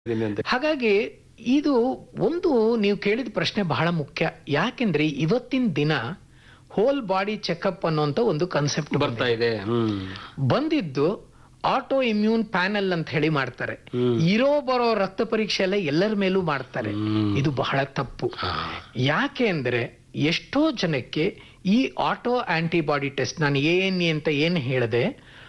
ಇದೀನಿ ಅಂತ ಹಾಗಾಗಿ ಇದು ಒಂದು ನೀವು ಕೇಳಿದ ಪ್ರಶ್ನೆ ಬಹಳ ಮುಖ್ಯ ಯಾಕೆಂದ್ರೆ ಇವತ್ತಿನ ದಿನ ಹೋಲ್ ಬಾಡಿ ಚೆಕಪ್ ಅನ್ನುವಂತ ಒಂದು ಕಾನ್ಸೆಪ್ಟ್ ಬರ್ತಾ ಇದೆ ಹ್ಮ್ ಬಂದಿದ್ದು ಆಟೋ ಇಮ್ಯೂನ್ ಪ್ಯಾನೆಲ್ ಅಂತ ಹೇಳಿ ಮಾಡ್ತಾರೆ ಹ್ಮ್. ಇರೋ ಬರೋ ರಕ್ತ ಪರೀಕ್ಷೆ ಎಲ್ಲ ಎಲ್ಲರ ಮೇಲೂ ಮಾಡ್ತಾರೆ ಹ್ಮ್. ಇದು ಬಹಳ ತಪ್ಪು ಹಾ. ಯಾಕೆ ಅಂದ್ರೆ ಎಷ್ಟೋ ಜನಕ್ಕೆ ಈ ಆಟೋ ಆಂಟಿಬಾಡಿ ಟೆಸ್ಟ್ ನಾನು ಎ ಎನ್ ಎ ಅಂತ ಏನ್ ಹೇಳಿದೆ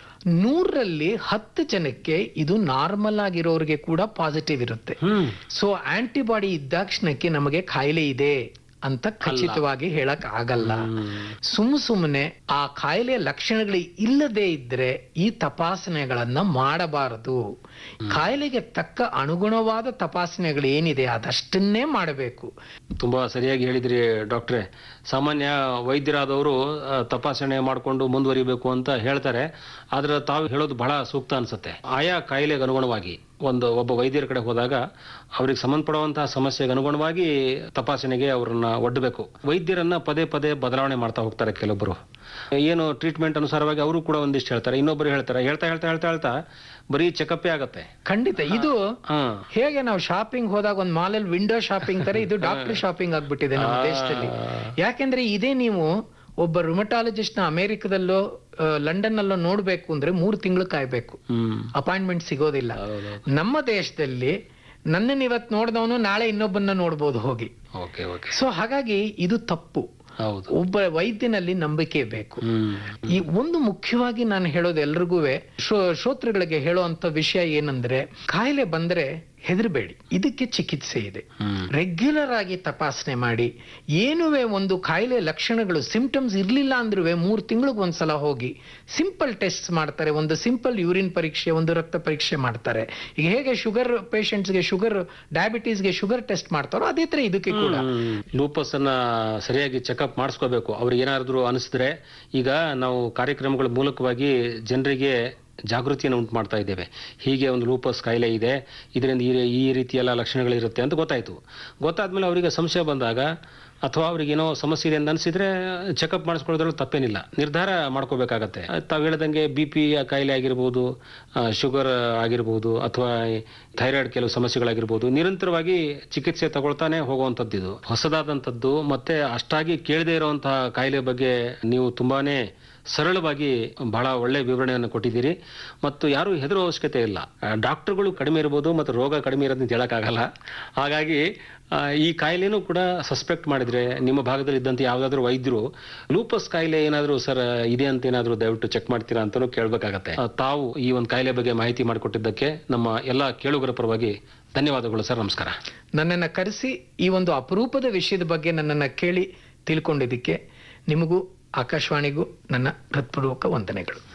ನೂರರಲ್ಲಿ ಹತ್ತು ಜನಕ್ಕೆ ಇದು ನಾರ್ಮಲ್ ಆಗಿರೋರಿಗೆ ಕೂಡ ಪಾಸಿಟಿವ್ ಇರುತ್ತೆ ಹ್ಮ್ ಸೊ ಆಂಟಿಬಾಡಿ ಇದ್ದಾಕ್ಷಣಕ್ಕೆ ನಮಗೆ ಕಾಯಿಲೆ ಇದೆ ಅಂತ ಖಚಿತವಾಗಿ ಹೇಳಕ್ ಆಗಲ್ಲ ಸುಮ್ ಸುಮ್ಮನೆ ಆ ಕಾಯಿಲೆಯ ಲಕ್ಷಣಗಳು ಇಲ್ಲದೆ ಇದ್ರೆ ಈ ತಪಾಸಣೆಗಳನ್ನ ಮಾಡಬಾರದು ಕಾಯಿಲೆಗೆ ತಕ್ಕ ಅನುಗುಣವಾದ ತಪಾಸಣೆಗಳು ಏನಿದೆ ಅದಷ್ಟನ್ನೇ ಮಾಡಬೇಕು ತುಂಬಾ ಸರಿಯಾಗಿ ಹೇಳಿದ್ರಿ ಡಾಕ್ಟ್ರೆ ಸಾಮಾನ್ಯ ವೈದ್ಯರಾದವರು ಆ, ತಪಾಸಣೆ ಮಾಡಿಕೊಂಡು ಮುಂದುವರಿಬೇಕು ಅಂತ ಹೇಳ್ತಾರೆ ಆದ್ರೆ ತಾವು ಹೇಳೋದು ಬಹಳ ಸೂಕ್ತ ಅನ್ಸುತ್ತೆ ಆಯಾ ಕಾಯಿಲೆಗೆ ಅನುಗುಣವಾಗಿ ಒಂದು ಒಬ್ಬ ವೈದ್ಯರ ಕಡೆ ಹೋದಾಗ ಅವ್ರಿಗೆ ಸಂಬಂಧಪಡುವಂತಹ ಸಮಸ್ಯೆಗೆ ಅನುಗುಣವಾಗಿ ತಪಾಸಣೆಗೆ ಅವರನ್ನ ಒಡ್ಡಬೇಕು ವೈದ್ಯರನ್ನ ಪದೇ ಪದೇ ಬದಲಾವಣೆ ಮಾಡ್ತಾ ಹೋಗ್ತಾರೆ ಕೆಲವೊಬ್ಬರು ಏನು ಟ್ರೀಟ್ಮೆಂಟ್ ಅನುಸಾರವಾಗಿ ಅವರು ಕೂಡ ಒಂದಿಷ್ಟು ಹೇಳ್ತಾರೆ ಇನ್ನೊಬ್ಬರು ಹೇಳ್ತಾರೆ ಹೇಳ್ತಾ ಹೇಳ್ತಾ ಹೇಳ್ತಾ ಹೇಳ್ತಾ ಬರೀ ಚೆಕಪ್ಪೇ ಆಗತ್ತೆ ಖಂಡಿತ ಇದು ಹಾ ಹೇಗೆ ನಾವು ಶಾಪಿಂಗ್ ಹೋದಾಗ ಒಂದು ಮಾಲಲ್ಲಿ ವಿಂಡೋ ಶಾಪಿಂಗ್ ತರ ಇದು ಡಾಕ್ಟರ್ ಶಾಪಿಂಗ್ ಆಗ್ಬಿಟ್ಟಿದೆ ನಮ್ಮ ದೇಶದಲ್ಲಿ ಯಾಕೆಂದ್ರೆ ಇದೇ ನೀವು ಒಬ್ಬ ರುಮಟಾಲಜಿಸ್ಟ್ ನ ಅಮೆರಿಕದಲ್ಲೋ ಆ, ಲಂಡನ್ ಅಲ್ಲೋ ನೋಡ್ಬೇಕು ಅಂದ್ರೆ ಮೂರು ತಿಂಗಳು ಕಾಯ್ಬೇಕು ಹ್ಮ್ ಅಪಾಯಿಂಟ್ಮೆಂಟ್ ಸಿಗೋದಿಲ್ಲ ಹೌದು ನಮ್ಮ ದೇಶದಲ್ಲಿ ನನ್ನನ್ನು ಇವತ್ತು ನೋಡಿದವನು ನಾಳೆ ಇನ್ನೊಬ್ಬನ್ನ ನೋಡ್ಬೋದು ಹೋಗಿ ಓಕೆ ಓಕೆ ಸೊ ಹಾಗಾಗಿ ಇದು ತಪ್ಪು ಹೌದು ಒಬ್ಬ ವೈದ್ಯನಲ್ಲಿ ನಂಬಿಕೆ ಬೇಕು ಹ್ಮ್ ಈ ಒಂದು ಮುಖ್ಯವಾಗಿ ನಾನು ಹೇಳೋದು ಎಲ್ರಿಗೂ ಶ್ರೋತೃಗಳಿಗೆ ಹೇಳುವಂತ ವಿಷಯ ಏನಂದ್ರೆ ಕಾಯಿಲೆ ಬಂದ್ರೆ ಹೆದರಬೇಡಿ ಇದಕ್ಕೆ ಚಿಕಿತ್ಸೆ ಇದೆ ಹ್ಮ್ ರೆಗ್ಯುಲರ್ ಆಗಿ ತಪಾಸಣೆ ಮಾಡಿ ಏನುವೆ ಒಂದು ಕಾಯಿಲೆ ಲಕ್ಷಣಗಳು ಸಿಂಪ್ಟಮ್ಸ್ ಇರ್ಲಿಲ್ಲ ಅಂದ್ರೂ ಮೂರು ತಿಂಗಳಿಗೆ ಒಂದ್ಸಲ ಹೋಗಿ ಸಿಂಪಲ್ ಟೆಸ್ಟ್ ಮಾಡ್ತಾರೆ ಒಂದು ಸಿಂಪಲ್ ಯೂರಿನ್ ಪರೀಕ್ಷೆ ಒಂದು ರಕ್ತ ಪರೀಕ್ಷೆ ಮಾಡ್ತಾರೆ ಈಗ ಹೇಗೆ ಶುಗರ್ ಗೆ ಶುಗರ್ ಡಯಾಬಿಟೀಸ್ಗೆ ಶುಗರ್ ಟೆಸ್ಟ್ ಮಾಡ್ತಾರೋ ಅದೇ ತರ ಇದಕ್ಕೆ ಕೂಡ ಲೂಪಸ್ ಅನ್ನ ಸರಿಯಾಗಿ ಚೆಕಪ್ ಮಾಡಿಸ್ಕೋಬೇಕು ಅವ್ರಿಗೆ ಏನಾದ್ರು ಅನಿಸಿದ್ರೆ ಈಗ ನಾವು ಕಾರ್ಯಕ್ರಮಗಳ ಮೂಲಕವಾಗಿ ಜನರಿಗೆ ಜಾಗೃತಿಯನ್ನು ಉಂಟು ಮಾಡ್ತಾ ಇದ್ದೇವೆ ಹೀಗೆ ಒಂದು ಲೂಪಸ್ ಕಾಯಿಲೆ ಇದೆ ಇದರಿಂದ ಈ ಈ ರೀತಿಯೆಲ್ಲ ಲಕ್ಷಣಗಳಿರುತ್ತೆ ಅಂತ ಗೊತ್ತಾಯ್ತು ಗೊತ್ತಾದ್ಮೇಲೆ ಅವರಿಗೆ ಸಂಶಯ ಬಂದಾಗ ಅಥವಾ ಅವ್ರಿಗೆ ಏನೋ ಸಮಸ್ಯೆ ಇದೆ ಅಂತ ಅನಿಸಿದ್ರೆ ಚೆಕಪ್ ಮಾಡಿಸ್ಕೊಳ್ಳೋದ್ರಲ್ಲಿ ತಪ್ಪೇನಿಲ್ಲ ನಿರ್ಧಾರ ಮಾಡ್ಕೋಬೇಕಾಗತ್ತೆ ತಾವು ಹೇಳ್ದಂಗೆ ಬಿ ಪಿ ಕಾಯಿಲೆ ಆಗಿರ್ಬೋದು ಶುಗರ್ ಆಗಿರ್ಬೋದು ಅಥವಾ ಥೈರಾಯ್ಡ್ ಕೆಲವು ಸಮಸ್ಯೆಗಳಾಗಿರ್ಬೋದು ನಿರಂತರವಾಗಿ ಚಿಕಿತ್ಸೆ ತಗೊಳ್ತಾನೆ ಹೋಗುವಂಥದ್ದು ಇದು ಹೊಸದಾದಂಥದ್ದು ಮತ್ತೆ ಅಷ್ಟಾಗಿ ಕೇಳದೇ ಇರುವಂತಹ ಕಾಯಿಲೆ ಬಗ್ಗೆ ನೀವು ತುಂಬಾನೇ ಸರಳವಾಗಿ ಬಹಳ ಒಳ್ಳೆ ವಿವರಣೆಯನ್ನು ಕೊಟ್ಟಿದ್ದೀರಿ ಮತ್ತು ಯಾರು ಹೆದರೋ ಅವಶ್ಯಕತೆ ಇಲ್ಲ ಆ, ಡಾಕ್ಟರ್ಗಳು ಕಡಿಮೆ ಇರ್ಬೋದು ಮತ್ತು ರೋಗ ಕಡಿಮೆ ಇರೋದಂತ ಹೇಳಕ್ಕಾಗಲ್ಲ ಹಾಗಾಗಿ ಆ, ಈ ಕಾಯಿಲೆನೂ ಕೂಡ ಸಸ್ಪೆಕ್ಟ್ ಮಾಡಿದ್ರೆ ನಿಮ್ಮ ಭಾಗದಲ್ಲಿ ಇದ್ದಂತ ಯಾವ್ದಾದ್ರು ವೈದ್ಯರು ಲೂಪಸ್ ಕಾಯಿಲೆ ಏನಾದ್ರು ಸರ್ ಇದೆ ಅಂತ ಏನಾದ್ರು ದಯವಿಟ್ಟು ಚೆಕ್ ಮಾಡ್ತೀರಾ ಅಂತಾನು ಕೇಳ್ಬೇಕಾಗತ್ತೆ ಆ, ತಾವು ಈ ಒಂದು ಕಾಯಿಲೆ ಬಗ್ಗೆ ಮಾಹಿತಿ ಮಾಡಿಕೊಟ್ಟಿದ್ದಕ್ಕೆ ನಮ್ಮ ಎಲ್ಲಾ ಕೇಳುಗರ ಪರವಾಗಿ ಧನ್ಯವಾದಗಳು ಸರ್ ನಮಸ್ಕಾರ ನನ್ನನ್ನು ಕರೆಸಿ ಈ ಒಂದು ಅಪರೂಪದ ವಿಷಯದ ಬಗ್ಗೆ ನನ್ನನ್ನು ಕೇಳಿ ತಿಳ್ಕೊಂಡಿದ್ದಕ್ಕೆ ನಿಮಗೂ ಆಕಾಶವಾಣಿಗೂ ನನ್ನ ಹೃತ್ಪೂರ್ವಕ ವಂದನೆಗಳು